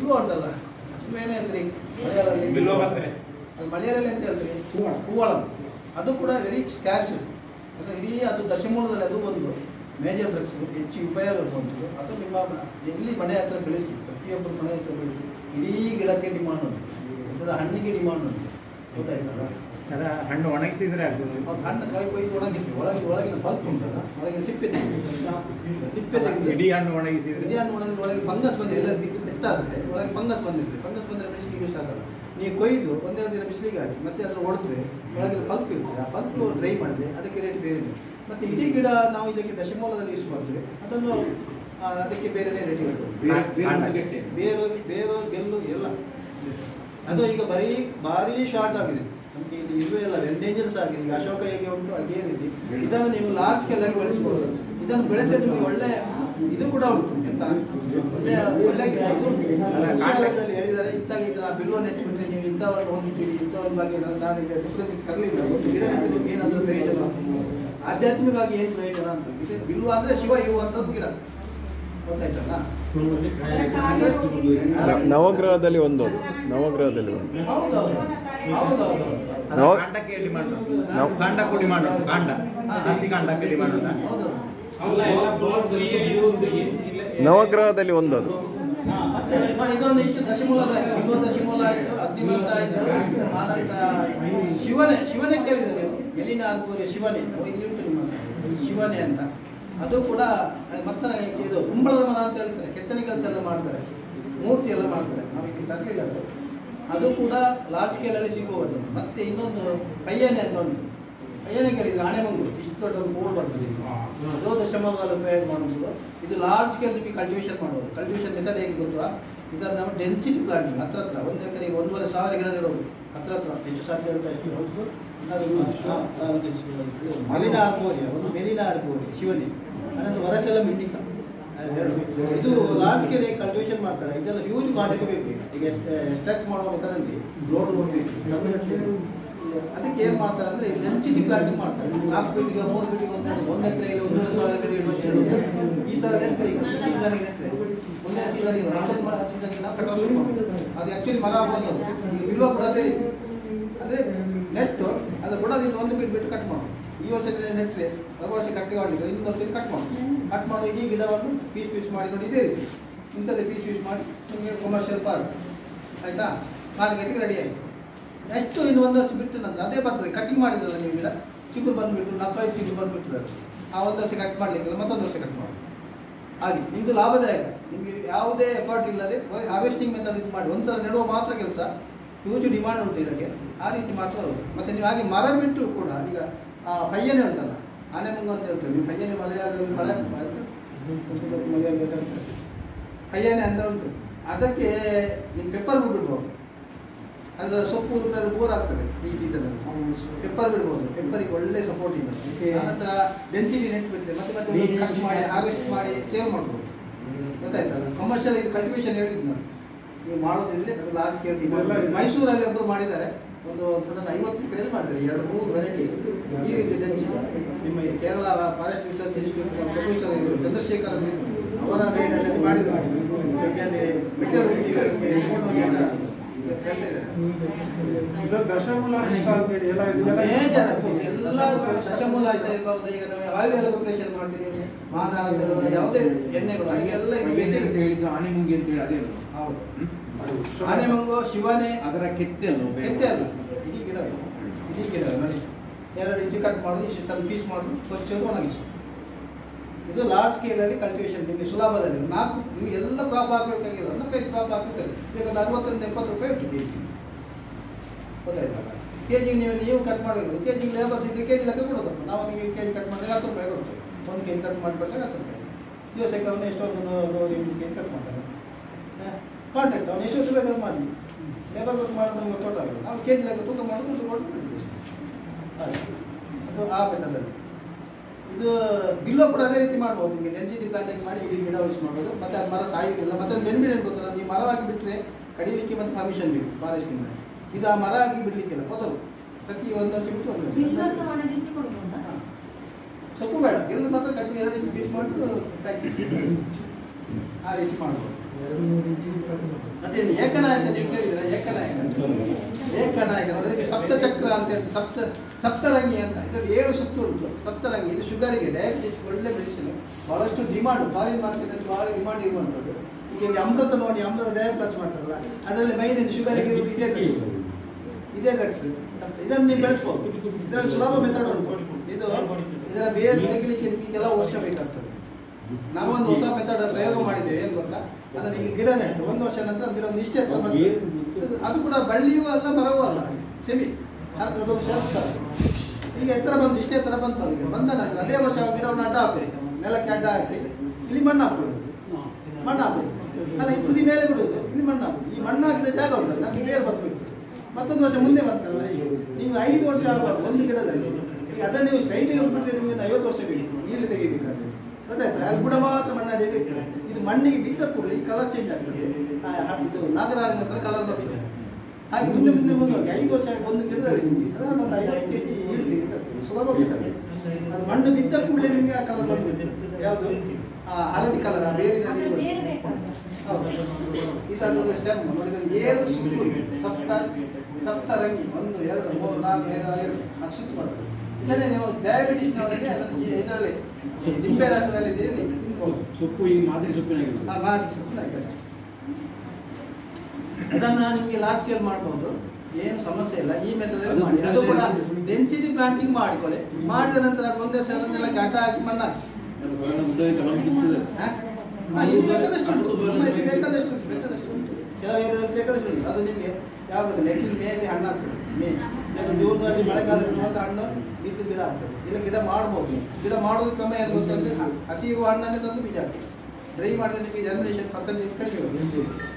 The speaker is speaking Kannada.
ಬಿಲ್ವ ಉಂಟಲ್ಲ ಬಿಲ್ವ ಏನು ಹೇಳ್ತೀರಿ ಮಲಯಾಳದಲ್ಲಿ ಬಿಲ್ವ ಬರ್ತಾರೆ. ಅದು ಮಲಯಾಳದಲ್ಲಿ ಅಂತ ಹೇಳ್ತೀರಿ ಹೂವಳ. ಹೂವಳಂ ಅದು ಕೂಡ ವೆರಿ ಸ್ಕ್ಯಾಶ್ ಅದು ಇಡೀ ಅದು ದಶಮೂಲದಲ್ಲಿ ಅದು ಒಂದು ಮೇಜರ್ ಡ್ರಗ್ಸ್ ಹೆಚ್ಚು ಉಪಯೋಗ ಬಂತು ಅದು ನಿಮ್ಮ ಎಲ್ಲಿ ಮನೆ ಹತ್ರ ಬೆಳೆಸಿ ಪ್ರತಿಯೊಬ್ಬರ ಮನೆ ಹತ್ರ ಬೆಳೆಸಿ ಇಡೀ ಗಿಡಕ್ಕೆ ಡಿಮಾಂಡ್ ಉಂಟು ಅದರ ಹಣ್ಣಿಗೆ ಡಿಮಾಂಡ್ ಉಂಟು ಗೊತ್ತಾಯ್ತಲ್ಲ ಅದ ಹಣ್ಣು ಒಣಗಿಸಿದ್ರೆ ಆಗ್ತದೆ ಅದು ಹಣ್ಣು ಕಾಯಿ ಕೊಯ್ದು ಒಣಗಿಸಿ ಒಳಗೆ ಒಳಗಿನ ಪಲ್ಪ್ ಉಂಟಲ್ಲ ಒಳಗಿನ ಸಿಪ್ಪೆ ತೆಗೆದು ಸಿಪ್ಪೆ ತೆಗೆದು ಇಡೀ ಹಣ್ಣು ಒಣಗಿಸಿದ್ರೆ ಇಡೀ ಹಣ್ಣು ಒಳಗೆ ಒಳಗೆ ಫಂಗಸ್ ಬಂದಿದೆ ಎಲ್ಲ ಬಿದ್ದು ಬಿಟ್ಟಾದ್ರೆ ಒಳಗೆ ಫಂಗಸ್ ಬಂದಿರುತ್ತೆ ಫಂಗಸ್ ಬಂದರೆ ಮೆಣಸಿಗೆ ಯೂಸ್ ಆಗಲ್ಲ ನೀವು ಕೊಯ್ದು ಒಂದೆರಡು ದಿನ ಬಿಸಿಲಿಗೆ ಹಾಕಿ ಮತ್ತೆ ಅದನ್ನು ಹೊಡೆದ್ರೆ ಒಳಗಿನ ಪಲ್ಪ್ ಇರ್ತದೆ ಆ ಪಲ್ಪ್ ಡ್ರೈ ಮಾಡಿದ್ರೆ ಅದಕ್ಕೆ ರೇಟ್ ಬೇರೆ ಇದೆ ಮತ್ತು ಇಡೀ ಗಿಡ ನಾವು ಇದಕ್ಕೆ ದಶಮೂಲದಲ್ಲಿ ಯೂಸ್ ಮಾಡ್ತೇವೆ ಅದನ್ನು ಆ, ಅದಕ್ಕೆ ಬೇರೆನೇ ರೇಟ್ ಇರ್ತದೆ ಬೇರೆ ಬೇರೆ ಒಂದು ಗಟ್ಟಿ. ಬೇರು ಬೇರು ಗೆಲ್ಲು ಎಲ್ಲ ಅದು ಈಗ ಬರೀ ಭಾರಿ ಶಾರ್ಟ್ ಆಗಿದೆ ನಮಗೆ ಇಲ್ಲಿ ಇರುವೆ ಎಲ್ಲ ಎಂಡೇಂಜರ್ಸ್ ಆಗಿದೆ ಈಗ ಅಶೋಕ ಹೇಗೆ ಉಂಟು ಅದೇ ರೀತಿ ಇದನ್ನು ನೀವು ಲಾರ್ಜ್ ಸ್ಕೇಲ್ ಆಗಿ ಬೆಳೆಸ್ಬೋದು ಇದನ್ನು ಬೆಳೆಸಿದ್ರೆ ನಿಮಗೆ ಒಳ್ಳೆ ಇದು ಕೂಡ ಉಂಟು ಎಂತ ಒಳ್ಳೆ ಒಳ್ಳೆ ಇದು ವಿಷಯದಲ್ಲಿ ಹೇಳಿದ್ದಾರೆ ಇಂತಾಗ ಇದನ್ನ ಬಿಲ್ವ ನೆಟ್ಬಿಟ್ರೆ ನೀವು ಇಂಥವನ್ನು ಹೊಂದಿದ್ದೀರಿ ಇಂಥವನ್ನ ಬಗ್ಗೆ ನಾನು ನಾನು ಈಗ ಡಿಫ್ರೆನ್ಸ್ ತರಲಿಲ್ಲ ಒಂದು ಗಿಡ ನೆಟ್ಟಿದ್ದು ಏನಾದರೂ ಪ್ರಯೋಜನ ಆಧ್ಯಾತ್ಮಿಕವಾಗಿ ಏನು ಪ್ರಯೋಜನ ಅಂತ ಇದು ಬಿಲ್ವ ಅಂದ್ರೆ ಶಿವ ಇರುವಂಥದ್ದು ಗಿಡ ಗೊತ್ತಾಯ್ತಲ್ಲ ನ- ನವಗ್ರಹದಲ್ಲಿ ಒಂದು ಅದು. ನವಗ್ರಹದಲ್ಲಿ ಒಂದು ಹೌದೌದು ಹೌದೌದು ಅದು ನಾವು- ಕಾಂಡಕ್ಕೆ ಡಿಮಾಂಡ್ ಉಂಟು ನಾವು- ಕಾಂಡಕ್ಕೂ ಡಿಮಾಂಡ್ ಉಂಟು ಕಾಂಡ ಹಸಿ ಕಾಂಡಕ್ಕೆ ಡಿಮಾಂಡ್ ಉಂಟಾ ಹೌದು ಅಲ್ಲ ಎಲ್ಲ full ಈ ಇದೊಂದು ಈ- ಇಲ್ಲ ನವಗ್ರಹದಲ್ಲಿ ಒಂದು ಅದು ಮತ್ತೆ ನೋಡಿ, ಇದೊಂದು ಇಷ್ಟು ದಶಮೂಲದ ಇನ್ನೂ ದಶಮೂಲ ಆಯ್ತು ಅಗ್ನಿಮಂತ ಆಯ್ತು ಆನಂತರ ಶಿವನೇ ಶಿವನೇ ಕೇಳಿದ್ರೆ ನೀವು ಎಲ್ಲಿನ ಅರ್ಪೂರಿ ಶಿವನೇ ಓ, ಇಲ್ಲಿ ಉಂಟು ನಿಮ್ಮ ಹತ್ರ. ಶಿವನೇ ಅಂತ ಅದು ಕೂಡ ಅದು ಮತ್ತೆ ಇದು ಕುಂಬಳದ ಮನ ಅಂತ ಹೇಳ್ತಾರೆ ಕೆತ್ತನೆ ಕೆಲಸ ಎಲ್ಲ ಮಾಡ್ತಾರೆ ಮೂರ್ತಿ ಎಲ್ಲ ಮಾಡ್ತಾರೆ ನಾವು ಇಲ್ಲಿ ತರಲಿಲ್ಲ ಅದು ಅದು ಕೂಡ ಲಾರ್ಜ್ ಸ್ಕೇಲಲ್ಲಿ ಸಿಗುವುದು ಮತ್ತೆ ಇನ್ನೊಂದು ಪಯ್ಯನೆ ಅಂತ ಉಂಟು ಪಯ್ಯನೆ ಕೇಳಿದ್ರೆ ಆಣೆಮಂಗು ಇಷ್ಟು ದೊಡ್ಡ ಒಂದು ಬೋರ್ಡ್ ಬರ್ತದೆ ಇದು. ಅದು ದಶಮಲದಲ್ಲಿ ಉಪಯೋಗ ಮಾಡುವುದು ಇದು ಲಾರ್ಜ್ ಸ್ಕೇಲ್ ನಿಮಗೆ ಕಲ್ಟಿವೇಷನ್ ಮಾಡ್ಬೋದು ಕಲ್ಟಿವೇಷನ್ ಮೆಥಡ್ ಹೇಗೆ ಗೊತ್ತಾ ಇದನ್ನು ನಾವು ಡೆನ್ಸಿಟಿ ಪ್ಲಾಂಟಿಂಗ್ ಹತ್ರ ಹತ್ರ ಒಂದು ಎಕರೆಗೆ ಒಂದೂವರೆ ಸಾವಿರ ಗಿಡ ನೆಡೋದು ಹತ್ರ ಹತ್ರ ಎಷ್ಟು ಸಾಧ್ಯ ಉಂಟು ಅಷ್ಟು ಅದು ಆ, ಆ, ಒಂದು ಮಲಿನ ಆರ್ಬೋರಿಯ ಒಂದು ಮೆಲಿನ ಆರ್ಬೋರಿಯ ಶಿವನಿ ಅನ್ನೊಂದು ವರಸೆಲ್ಲ ಮಿಂಡಿಕ ಎರಡು ಇದು ಲಾರ್ಜ್ ಸ್ಕೇಲ್ ಕಲ್ಟಿವೇಷನ್ ಮಾಡ್ತಾರೆ ಇದೆಲ್ಲ ಹ್ಯೂಜ್ ಕ್ವಾಂಟಿಟಿ ಬೇಕು ಈಗ ಈಗ ಎಕ್ಸ್ಟ್ರಾಕ್ಟ್ ಮಾಡೋ ಮೆಥಡಲ್ಲಿ ಲೋಡ್ ಹೋಗ್ಬೇಕು ಅದಕ್ಕೆ ಏನು ಮಾಡ್ತಾರೆ ಅಂದರೆ ಡೆನ್ಸಿಟಿ ಪ್ಲಾಂಟಿಂಗ್ ಮಾಡ್ತಾರೆ ನಾಲ್ಕು ಫೀಟಿಗೆ ಮೂರು ಫೀಟಿಗೆ ಒಂದು ಒಂದು ಎಕರೆಯಲ್ಲಿ ಒಂದೂವರೆ ಸಾವಿರ ಗಿಡ ಇಡುವಷ್ಟು ಇಡುವುದು. ಈ ಸಲ ನೆಟ್ರೆ ಈಗ ಸೀಸನ್ಗೆ ನೆಟ್ರೆ ಒಂದೇ ಸೀಸನ್ಗೆ ಮತ್ತೊಂದು ಸೀಸನ್ಗೆ ನಾವು ಕಟಾವು ಶುರು ಮಾಡೋದು. ಅದು ಆ್ಯಕ್ಚುಲಿ ಮರ ಬಂದದ್ದು ಈಗ ಬಿಲ್ವ ಕೂಡ ಅದೇ ರೀತಿ ಅಂದರೆ ನೆಟ್ಟು ಅದು ಬುಡದಿಂದ ಒಂದು ಫೀಟ್ ಬಿಟ್ಟು ಕಟ್ ಮಾಡೋದು ಈ ವರ್ಷ ನೆಟ್ಟರೆ ಬರುವ ವರ್ಷ ಕಟ್ಟಿ ಮಾಡಲಿಕ್ಕೆ ಇನ್ನೊಂದು ವರ್ಷ ಕಟ್ ಮಾಡೋದು ಕಟ್ ಮಾಡೋ ಇಡೀ ಗಿಡವನ್ನು ಪೀಸ್ ಪೀಸ್ ಮಾಡಿ ನೋಡಿ ಇದೇ ರೀತಿ ಇಂಥದ್ದೇ ಪೀಸ್ ಪೀಸ್ ಮಾಡಿ ನಿಮಗೆ ಕಮರ್ಷಿಯಲ್ ಪಾರ್ಕ್ ಆಯಿತಾ ಮಾರ್ಕೆಟ್ಗೆ ರೆಡಿ ಆಯಿತು ಎಷ್ಟು ಇನ್ನು ಒಂದು ವರ್ಷ ಬಿಟ್ಟು ನಂತರ ಅದೇ ಬರ್ತದೆ ಕಟಿಂಗ್ ಮಾಡಿದ್ರಲ್ಲ ನೀವು ಗಿಡ ಚಿಗುರು ಬಂದುಬಿಟ್ಟು ನಲವತ್ತೈದು ಚಿಗುರು ಬಂದುಬಿಟ್ಟಿದ್ದಾರೆ ಆ ಒಂದು ವರ್ಷ ಕಟ್ ಮಾಡಲಿಕ್ಕಿಲ್ಲ ಮತ್ತೊಂದು ವರ್ಷ ಕಟ್ ಮಾಡಿ ಹಾಗೆ ನಿಮ್ಮದು ಲಾಭದಾಯಕ ನಿಮಗೆ ಯಾವುದೇ ಎಫರ್ಟ್ ಇಲ್ಲದೆ ಹಾರ್ವೆಸ್ಟಿಂಗ್ ಮೆಥಡ್ ಇದು ಮಾಡಿ ಒಂದ್ಸಲ ನೆಡುವ ಮಾತ್ರ ಕೆಲಸ ಹ್ಯೂಜ್ ಡಿಮಾಂಡ್ ಉಂಟು ಇದಕ್ಕೆ ಆ ರೀತಿ ಮಾಡ್ತಾ ಹೋಗಿ ಮತ್ತು ನೀವು ಹಾಗೆ ಮರ ಬಿಟ್ಟು ಕೂಡ ಈಗ ಆ ಪಯ್ಯನೆ ಉಂಟಲ್ಲ ಆನೆ ಮುಂಗ ಅಂತ ಹೇಳ್ತೇವೆ ನೀವು ಪಯ್ಯನೆ ಮಲಯಾಳದಲ್ಲಿ ಮಳೆ ಮಲಯಾಳಿ ಅಂತ ಹೇಳ್ತಾರೆ ಪಯ್ಯನೆ ಅಂತ ಉಂಟು ಅದಕ್ಕೆ ನೀವು ಪೆಪ್ಪರ್ ಬಿಡ್ಬೋದು ಅದು ಸೊಪ್ಪು ಅದು ಬೋರ್ ಆಗ್ತದೆ ಈ ಸೀಸನಲ್ಲಿ ಪೆಪ್ಪರ್ ಬಿಡ್ಬೋದು ಪೆಪ್ಪರಿಗೆ ಒಳ್ಳೆ ಸಪೋರ್ಟ್ ಇದೆ ಆನಂತರ ಡೆನ್ಸಿಟಿ ನೆಟ್ ಬಿಟ್ಟರೆ ಮತ್ತೆ ಮತ್ತೆ ಕಟ್ ಮಾಡಿ ಹಾರ್ವೆಸ್ಟ್ ಮಾಡಿ ಸೇವ್ ಮಾಡ್ಬೋದು ಗೊತ್ತಾಯ್ತಲ್ಲ ಕಮರ್ಷಿಯಲ್ ಇದು ಕಲ್ಟಿವೇಶನ್ ಹೇಳಿದ್ದು ನಾನು ನೀವು ಮಾಡೋದಿದ್ರೆ ಅದು ಲಾರ್ಜ್ ಸ್ಕೇಲ್ ಮೈಸೂರಲ್ಲಿ ಒಬ್ಬರು ಮಾಡಿದ್ದಾರೆ ಒಂದು ಅದನ್ನು ಐವತ್ತು ಎಕರೆಯಲ್ಲಿ ಮಾಡಿದ್ದಾರೆ ಎರಡು ಮೂರು ವೆರೈಟೀಸ್ ಈ ರೀತಿ ಡೆನ್ಸಿಟಿ ನಿಮ್ಮ ಈ Kerala forest research institute professor ಇವರು ಚಂದ್ರಶೇಖರ್ ಅಂತ ಇದ್ರು. ಅವರ ಗೈಡಲ್ಲಿ ಮಾಡಿದ್ದಾರೆ ಈಗ ಅಲ್ಲಿ ಮೆಟೀರಿಯಲ್ ರಿಪೋರ್ಟ್ ಹೋಗಿ ಅಂತ ಹೇಳ್ತಾ ಇದ್ದಾರೆ ಇದು ದಶಮೂಲ ಪುಷ್ಪ ಅಂತೇಳಿ ಎಲ್ಲ ಇದೆಲ್ಲ ಮೇಜರ್ ಎಲ್ಲ ದಶಮೂಲ ಆಯ್ತಾ ಇರ್ಬೋದು ಈಗ ನಾವು ಆಯಿಲ್ ಎಲ್ಲ ಪ್ರಿಪರೇಷನ್ ಮಾಡ್ತೀವಿ ಮಾನಾಗಳು ಯಾವುದೇ ಎಣ್ಣೆಗಳು ಅದಕ್ಕೆಲ್ಲ ಇದು ಅಂತ ಬೇಸಿಕ್ ಹೇಳಿದ್ದು ಆನೆಮುಂಗಿ ಅಂತ ಹೇಳಿ ಅದೇ ಅಲ್ವಾ? ಹೌದು ಆನೆಮಂಗು ಶಿವನೇ ಅದರ ಕೆತ್ತೆ ಅಲ್ವಾ ಉಪಯೋಗ? ಕೆತ್ತೆ ಅಲ್ಲ ಇಡೀ ಗಿಡ ಅದು. ಇಡೀ ಗಿಡ ಅದು ನೋಡಿ ಎರಡು ಇಂಚು ಕಟ್ ಮಾಡೋದು ಇಷ್ಟು ಪೀಸ್ ಮಾಡೋದು ಕೊಚ್ಚೋದು ಒಣಗಿಸು ಇದು ಲಾರ್ಜ್ ಸ್ಕೇಲಲ್ಲಿ ಕಲ್ಟಿವೇಶನ್ ನಿಮಗೆ ಸುಲಭದಲ್ಲಿ ನಾಲ್ಕು ನೀವು ಎಲ್ಲ ಕ್ರಾಪ್ ಹಾಕಬೇಕಾಗಿಲ್ಲ ನಾಲ್ಕೈದು ಕ್ರಾಪ್ ಹಾಕಿದ್ದಾರೆ ಈಗ ಒಂದು ಅರವತ್ತರಿಂದ ಎಪ್ಪತ್ತು ರೂಪಾಯಿ ಉಂಟು ಕೆ ಜಿ ಗೊತ್ತಾಯ್ತಲ್ಲ ಕೆ ಜಿಗೆ ನೀವು ನೀವು ಕಟ್ ಮಾಡಬೇಕು ಕೆ ಜಿಗೆ ಲೇಬರ್ಸ್ ಇದ್ರೆ ಕೆ ಜಿ ಲೆಕ್ಕ ಕೊಡೋದು ನಾವು ನಿಮಗೆ ಕೆ ಜಿ ಕಟ್ ಮಾಡಿದ್ರೆ ಹತ್ತು ರೂಪಾಯಿ ಕೊಡ್ತೇವೆ ಒಂದು ಕೆ ಜಿ ಕಟ್ ಮಾಡಿಬಿಟ್ರೆ ಹತ್ತು ರೂಪಾಯಿ ದಿವಸಕ್ಕೆ ಅವನು ಎಷ್ಟೊಂದು ನೂರು ನೂರು ಎಂಟು ಕೆ ಜಿ ಕಟ್ ಮಾಡ್ತಾನೆ ಕಾಂಟ್ರಾಕ್ಟ್ ಅವನು ಎಷ್ಟು ಬೇಕಾದ್ರೂ ಮಾಡಿ ಲೇಬರ್ ಕೊಟ್ಟು ಮಾಡೋದು ನಮಗೆ ಗೊತ್ತಾಗಲ್ಲ ನಾವು ಕೆ ಜಿ ಲೆಕ್ಕ ತೂಕ ಮಾಡೋದು ದುಡ್ಡು ಕೊಟ್ಟು ಬಿಡ್ತೀವಿ ಹಾಗೆ. ಅದು ಆ ಮೆಥಡಲ್ಲಿ ಇದು ಬಿಲ್ವ ಕೂಡ ಅದೇ ರೀತಿ ಮಾಡ್ಬೋದು ನಿಮಗೆ ಡೆನ್ಸಿಟಿ ಪ್ಲಾಂಟಿಂಗ್ ಮಾಡಿ ಇಡೀ ಗಿಡ ಯೂಸ್ ಮಾಡ್ಬೋದು ಮತ್ತೆ ಅದು ಮರ ಸಾಯೋದಿಲ್ಲ ಮತ್ತೆ ಒಂದು ಬೆನಿಫಿಟ್ ಏನು ಗೊತ್ತಿಲ್ಲ ನೀವು ಮರವಾಗಿ ಬಿಟ್ಟರೆ ಕಡಿಲಿಕ್ಕೆ ಮತ್ತೆ ಪರ್ಮಿಷನ್ ಬೇಕು ಫಾರೆಸ್ಟಿಂದ ಇದು ಆ ಮರ ಆಗಿ ಬಿಡಲಿಕ್ಕಿಲ್ಲ ಕೊತ್ತರು ಪ್ರತಿ ಒಂದು ವರ್ಷ ಬಿಟ್ಟು ಒಂದು ಬಿಲ್ವಸ ವರ್ಷ ಒಣಗಿಸಿ ಕೊಡ್ಬೋದಾ ಹಾ. ಸೊಪ್ಪು ಬೇಡ ಎಲ್ಲ ಮಾತ್ರ ಕಟ್ಟಿ ಎರಡು ಇಂಚು ಪೀಸ್ ಮಾಡಿ ಪ್ಯಾಕಿಂಗ್ ಆ ರೀತಿ ಮಾಡ್ಬೋದು ಮತ್ತೆ ಮತ್ತೇನು ಏಕನಾಯಕ ನೀವು ಕೇಳಿದ್ರೆ ಏಕನಾಯಕ ಏಕನಾಯಕ ನೋಡಿ ಅದಕ್ಕೆ ಸಪ್ತಚಕ್ರ ಅಂತ ಹೇಳಿ ಸಪ್ತ ಸಪ್ತರಂಗಿ ಅಂತ ಇದರಲ್ಲಿ ಏಳು ಸುತ್ತು ಉಂಟು ಸಪ್ತರಂಗಿ ಇದು ಶುಗರಿಗೆ ಡಯಾಬಿಟಿಸ್ ಒಳ್ಳೆ ಮೆಡಿಸಿನ್ ಬಹಳಷ್ಟು ಡಿಮಾಂಡ್ ಫಾರಿನ್ ಮಾರ್ಕೆಟಲ್ಲಿ ಬಹಳ ಡಿಮಾಂಡ್ ಇರುವಂಥದ್ದು ಈಗ ಇಲ್ಲಿ ಅಮೃತ ನೋಡಿ ಅಮೃತ ಡಯ ಪ್ಲಸ್ ಮಾಡ್ತಾರಲ್ಲ ಅದರಲ್ಲಿ ಮೈನ್ ಶುಗರಿಗೆ ಇರುವುದು ಇದೇ ಗಟ್ಸ್ ಇದೇ ಗಟ್ಸ್ ಇದನ್ನು ನೀವು ಬೆಳೆಸ್ಬೋದು ಇದರಲ್ಲಿ ಸುಲಭ ಮೆಥಡ್ ಉಂಟು ಇದು ಇದರ ಬೇರು ತೆಗಿಲಿಕ್ಕೆ ನಿಮಗೆ ಕೆಲವು ವರ್ಷ ಬೇಕಾಗ್ತದೆ ನಾವೊಂದು ಹೊಸ ಮೆಥಡ್ ಪ್ರಯೋಗ ಮಾಡಿದ್ದೇವೆ ಏನು ಗೊತ್ತಾ ಅದನ್ನ ಈಗ ಗಿಡ ನೆಟ್ಟು ಒಂದು ವರ್ಷ ನಂತರ ಅದು ಗಿಡ ಒಂದು ಇಷ್ಟೇ ಹತ್ರ ಬರ್ತದೆ ಅದು- ಅದು ಕೂಡ ಬಳ್ಳಿಯೂ ಅಲ್ಲ ಮರವೂ ಅಲ್ಲ ಸೆಮಿ ಅದು ಅದೊಂದು ಸೇರ್ತಾರೆ ಈಗ ಎತ್ತರ ಬಂದು ಇಷ್ಟೇ ಎತ್ತರ ಬಂತು ಅದಕ್ಕೆ ಬಂದ ನಂತರ ಅದೇ ವರ್ಷ ಆ ಗಿಡವನ್ನು ಅಡ್ಡ ಹಾಕ್ಬೇಕು ನೆಲಕ್ಕೆ ಅಡ್ಡ ಹಾಕಿ ಇಲ್ಲಿ ಮಣ್ಣು ಹಾಕ್ಬಿಡುದು ಮಣ್ಣು ಹಾಕುದು ಅಲ್ಲ ಇದು ಸುದಿ ಮೇಲೆ ಬಿಡುದು ಇಲ್ಲಿ ಮಣ್ಣು ಹಾಕುದು ಈ ಮಣ್ಣು ಹಾಕಿದ ಜಾಗ ಉಂಟಲ್ಲ ನಮ್ಗೆ ಬೇರೆ ಬಂದ್ಬಿಡ್ತು ಮತ್ತೊಂದು ವರ್ಷ ಮುಂದೆ ಬಂತಲ್ಲ ನೀವು ಐದು ವರ್ಷ ಆಗುವಾಗ ಒಂದು ಗಿಡದಲ್ಲಿ ಈಗ ಅದನ್ನು ನೀವು ಸ್ಟ್ರೈಟ್ ಬಿಟ್ಟರೆ ನಿಮಗೆ ಒಂದು ಐವತ್ತು ವರ್ಷ ಬೇಕು ಇಲ್ಲಿ ತೆಗಿಬೇಕಾದ್ರೆ ಗೊತ್ತಾಯ್ತಾ ಅದು ಬುಡ ಮಾತ್ರ ಮಣ್ಣಡಿಯಲ್ಲಿ ಇರ್ತದೆ ಇದು ಮಣ್ಣಿಗೆ ಬಿದ್ದ ಕೂಡಲೇ ಈ ಕಲರ್ ಚೇಂಜ್ ಆಗ್ತದೆ ಆ, ಹ- ಇದು ನಾಗರಾಜನ ಹತ್ರ ಕಲರ್ ಬರ್ತದೆ ಹಾಗೆ ಮುಂದೆ ಮುಂದೆ ಮುಂದೆ ಹೋಗಿ ಐದು ವರ್ಷ ಆಗಿ ಒಂದು ಗಿಡದಲ್ಲಿ ನಿಮಗೆ ಸಾಧಾರಣ ಒಂದು ಐವತ್ತು ಕೆ ಜಿ ಇಳಿದು ಇರ್ತದೆ ಸುಲಭ ಬೇಕಾದ್ರೆ ಅದು ಮಣ್ಣು ಬಿದ್ದ ಕೂಡಲೇ ನಿಮಗೆ ಆ ಕಲರ್ ಬಂದ್ಬಿಡ್ತದೆ ಯಾವುದು ಆ ಹಳದಿ ಕಲರ್ ಆ ಬೇರಿನಲ್ಲಿ ಅದು ಬೇರೆ ಇರುವುದು. ಬೇಕಾದ್ರೆ ಹೌದು. ಇದನ್ನು ಸ್ಟೆಮ್ ನೋಡಿದ್ರೆ ಏಳು ಸುತ್ತು ಸಪ್ತ ಸಪ್ತರಂಗಿ ಒಂದು ಎರಡು ಮೂರು ನಾಲ್ಕು ಐದು ಆರು ಏಳು ಅದು ಸುತ್ತು ಬರ್ತದೆ ಇದನ್ನೇ ನೀವು ಡಯಾಬಿಟಿಸ್ನವರಿಗೆ ಅದನ್ನು ಇದರಲ್ಲಿ ನಿಂಬೆ ರಸದಲ್ಲಿ ಇದ್ದೀರಿ ಸೊಪ್ಪು ಈ ಮಾದರಿ ಸೊಪ್ಪಿನಾಗಿರುತ್ತೆ ಆ ಮಾದರಿ ಸುತ್ತಲ ಹಾಕಿದ್ರೆ. ಅದನ್ನ ನಿಮಗೆ ಲಾರ್ಜ್ ಸ್ಕೇಲ್ ಮಾಡ್ಬೋದು ಏನು ಸಮಸ್ಯೆ ಇಲ್ಲ ಈ ಮೆಥಡ್ ಮಾಡಿ ಅದು ಕೂಡ ಡೆನ್ಸಿಟಿ ಪ್ಲಾಂಟಿಂಗ್ ಮಾಡಿಕೊಳ್ಳಿ ಮಾಡಿದ ನಂತರ ಅದು ಒಂದೇ ವರ್ಷ ಅದನ್ನೆಲ್ಲ ಗಡ್ಡ ಹಾಕಿ ಮಣ್ಣು ಹಾಕಿ ಕೆಲವು ಸಿಗ್ತದೆ ಹಾ? ಹಾ, ಇಲ್ಲಿ ಬೇಕಾದಷ್ಟು ಉಂಟು ನಮ್ಮ ಇಲ್ಲಿ ಬೇಕಾದಷ್ಟು ಉಂಟು ಬೇಕಾದಷ್ಟು ಉಂಟು ಕೆಲವು ಏರಿಯಾದಲ್ಲಿ ಬೇಕಾದಷ್ಟು ಉಂಟು ಅದು ನಿಮಗೆ ಯಾವಾಗ ಏಪ್ರಿಲ್ ಮೇಲಿ ಹಣ್ಣು ಆಗ್ತದೆ ಮೇ ಈಗ ಜೂನಲ್ಲಿ ಮಳೆಗಾಲ ಬರುವಾಗ ಹಣ್ಣು ಬಿದ್ದು ಗಿಡ ಆಗ್ತದೆ ಇಲ್ಲ ಗಿಡ ಮಾಡ್ಬೋದು ಗಿಡ ಮಾಡೋದು ಕ್ರಮ ಏನು ಗೊತ್ತಂದ್ರೆ ಹಸಿ ಇರುವ ಹಣ್ಣನ್ನೇ ತಂದು ಬೀಜ ಹಾಕ್ತದೆ ಡ್ರೈ ಮಾಡಿದ್ರೆ ನಿಮಗೆ ಜರ್ಮಿನೇಷನ್ ಪರ್ಸೆಂಟೇಜ್ ಕಡಿಮೆ ಬರುತ್ತೆ